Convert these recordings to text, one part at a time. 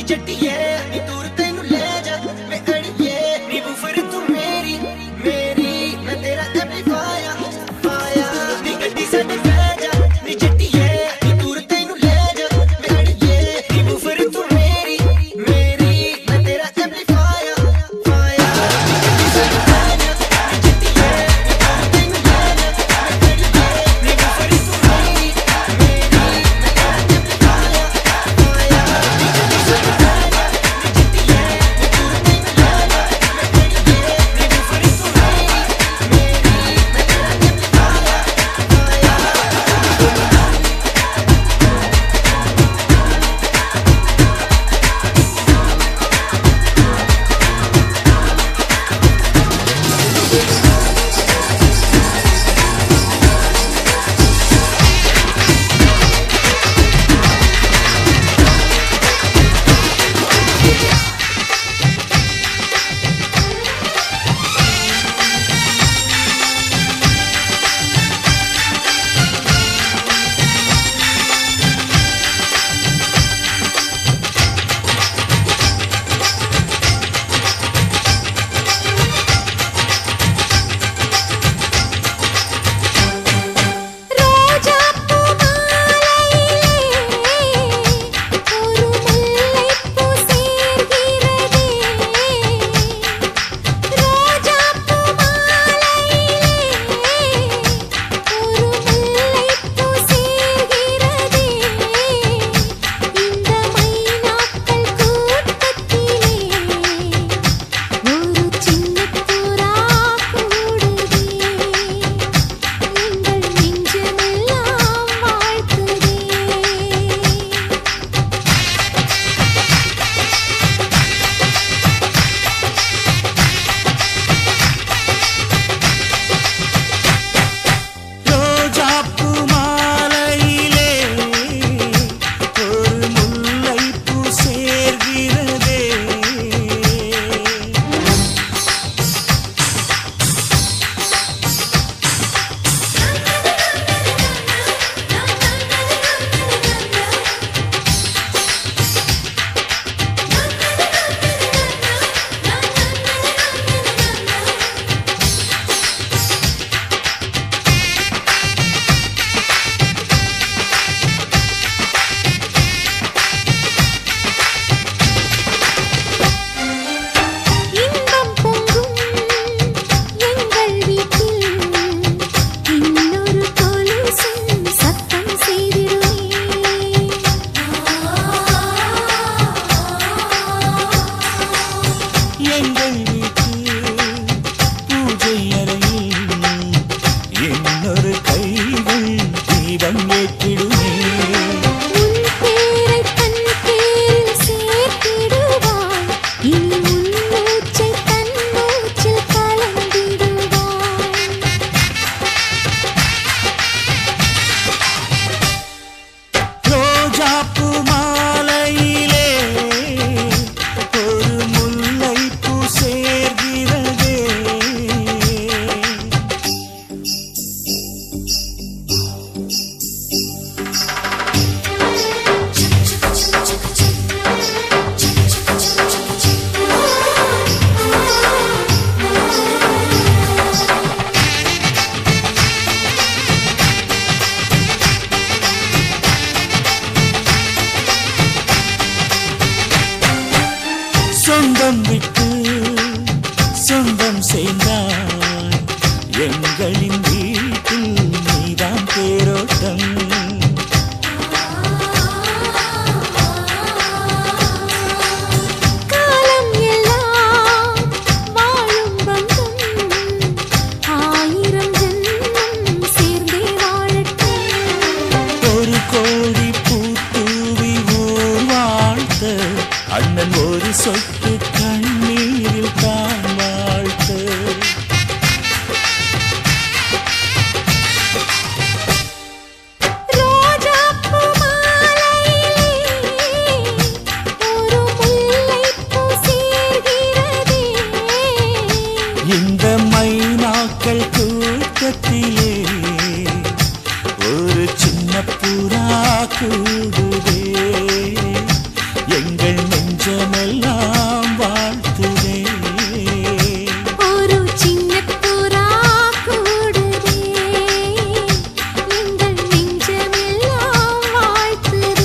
ਜੱਟੀਏ ਨੀ ਦੂਰ ਤੈਨੂੰ ਲੈ ਜਾ ਮੈਂ ਅੜੀਏ ਨੀ ਬੁਫਰ ਤੂੰ ਮੇਰੀ ਮੇਰੀ ਮੈਂ ਤੇਰਾ ਐਮਪਲੀਫਾਇਰ ਫਾਇਰ ਨੀ ਗੱਡੀ ਸਾਡੇ ਬਹਿ ਜਾ ਨੀ ਜੱਟੀਏ ਨੀ ਦੂਰ ਤੈਨੂੰ ਲੈ ਜਾ ਮੈਂ ਅੜੀਏ ਨੀ ਬੁਫਰ ਤੂੰ ਮੇਰੀ ਮੇਰੀ ਮੈਂ ਤੇਰਾ ਐਮਪਲੀਫਾਇਰ ਫਾਇਰ ਨੀ ਗੱਡੀ ਸਾਡੇ ਬਹਿ ਜਾ ਨੀ ਜੱਟੀਏ ਨੀ ਦੂਰ ਤੈਨੂੰ ਲੈ ਜਾ ਮੈਂ ਅੜੀਏ ਨੀ ਬੁਫਰ ਤੂੰ ਮੇਰੀ ਮੇਰੀ ਮੈਂ ਤੇਰਾ ਐਮਪਲੀਫਾਇਰ ਫਾਇਰ ਨੀ ਗੱਡੀ ਸਾਡੇ ਬਹਿ ਜਾ ਨੀ ਜੱਟੀਏ ਨੀ ਦੂਰ ਤੈਨੂੰ ਲੈ ਜਾ ਮੈਂ ਅੜੀਏ ਨੀ ਬੁਫਰ ਤੂੰ ਮੇਰੀ ਮੇਰੀ ਮੈਂ ਤੇਰਾ ਐਮਪਲੀਫਾਇਰ ਫਾਇਰ ரோஜாப்பூ மாலையிலே ஒரு முல்லைப்பூ சேர்கிறதே ரோஜாப்பூ மாலையிலே ஒரு முல்லைப்பூ சேர்கிறதே இந்த மைனாக்கள் கூட்டத்திலே ஒரு சின்னப் புறா கூடுதே எங்கள் நெஞ்சமெல்லாம் வாழ்த்துதே ரோஜாப்பூ மாலையிலே ஒரு முல்லைப்பூ சேர்கிறதே இன்பம் பொங்கும் எங்கள் வீட்டில் இன்னொரு கொலுசும் சத்தம் செய்திடுமே எங்கள் வீட்டில் பூஜை அறையில் இன்னொரு கைகள் தீபம் ஏற்றிடுமே உன் பேரை தன் பேரில் சேர்த்திடுவாய் இனி உன் மூச்சை தன் மூச்சில் கலந்திடுவாய் ரோஜாப்பூ மாலையிலே ஒரு முல்லைப்பூ சேர்கிறதே சொந்தம் விட்டு சொந்தம் சேர்ந்தாய் எங்களின் வீட்டில் நீதான் தேரோட்டம் காலம் எல்லாம் வாழும் பந்தம் ஆயிரம் ஜென்மம் சேர்ந்தே வாழட்டும் ஒரு கோடி பூத்தூவி ஊர் வாழ்த்த அண்ணன் ஒரு சொட்டு கண்ணீரில் தான் வாழ்த்த ரோஜாப்பூ மாலையிலே ஒரு முல்லைப்பூ சேர்கிறதே இந்த மைனாக்கள் கூட்டத்திலே ஒரு சின்ன புறா கூடுதே எங்கள் நெஞ்ச நெஞ்சமெல்லாம் வாழ்த்துதே ஒரு சின்ன புறா கூடுதே எங்கள் நெஞ்சமெல்லாம் வாழ்த்துதே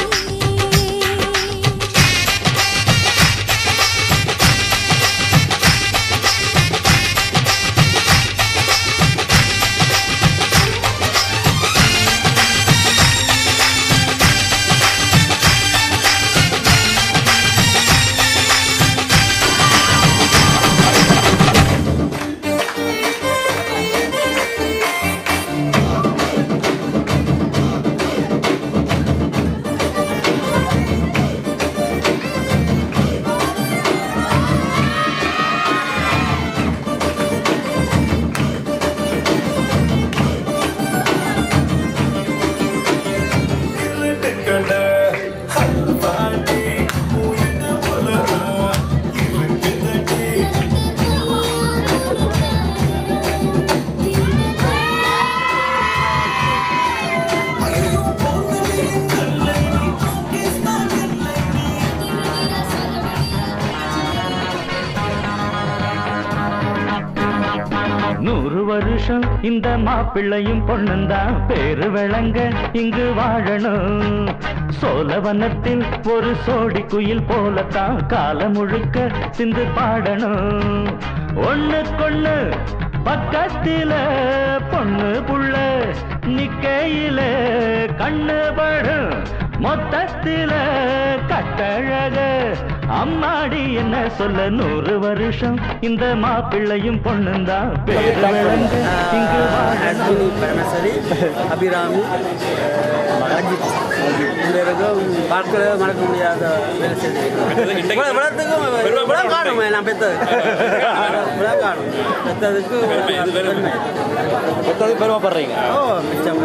நூறு வருஷம் இந்த மாப்பிள்ளையும் பொண்ணுந்தான் பேரு விளங்க இங்கு வாழணும் சோழவனத்தில் ஒரு சோடி குயில் போலத்தான் காலம் முழுக்க சிந்து பாடணும் ஒண்ணுக்கொண்ணு பக்கத்தில பொண்ணு புள்ள நிக்கையில கண்ணு படும் மொத்தத்தில கட்டழக அம்மாடி என்ன சொல்ல நூறு வருஷம் இந்த மாப்பிள்ளையும் பொண்ணுந்தான் பேரு விளங்க இங்கு வாழணும் அஸ்வினி பரமேஸ்வரி அபிராமி அஜித் இந்த இருக்கும் பார்க்கிற மறக்க முடியாத வேலை செஞ்சு விளத்துக்கும் விழா காணுமே நான் பெற்றது விழா காணும் பெற்றதுக்கு பெருமை எத்தனை பெருமைப்படுறீங்க ஓ மிச்சம்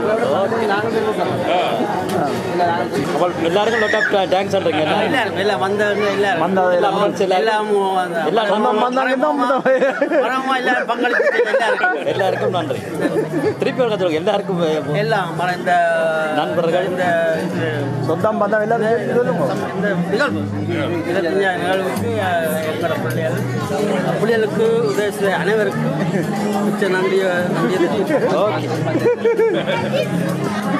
அப்போ எல்லாருக்கும் லொட்டா டான்ஸ் ஆடுறீங்க எல்லாம் எல்லாரும் எல்லாம் வந்தவங்க எல்லாரும் வந்தவங்க எல்லாம் friends எல்லாரும். எல்லாமும் வந்த- எல்லாம் நம்ம வந்தாங்க, நம்ம வரமா எல்லாரும் பங்களிப்பு எல்லாரும் எல்லாருக்கும் நன்றி திருப்பி ஒரு கதை எல்லாருக்கும் எல்லாம் மற- இந்த நண்பர்கள். இந்த இது சொந்தம் பந்தம் எல்லாரும் இந்த நிகழ்வு இருபத்தஞ்சாவது நிகழ்வுக்கு அஹ், எங்களோட பிள்ளைகள் பிள்ளைகளுக்கு உதவி செய்த அனைவருக்கும் மிச்ச நன்றியை நன்றியை தெரிவித்துக் ஓகே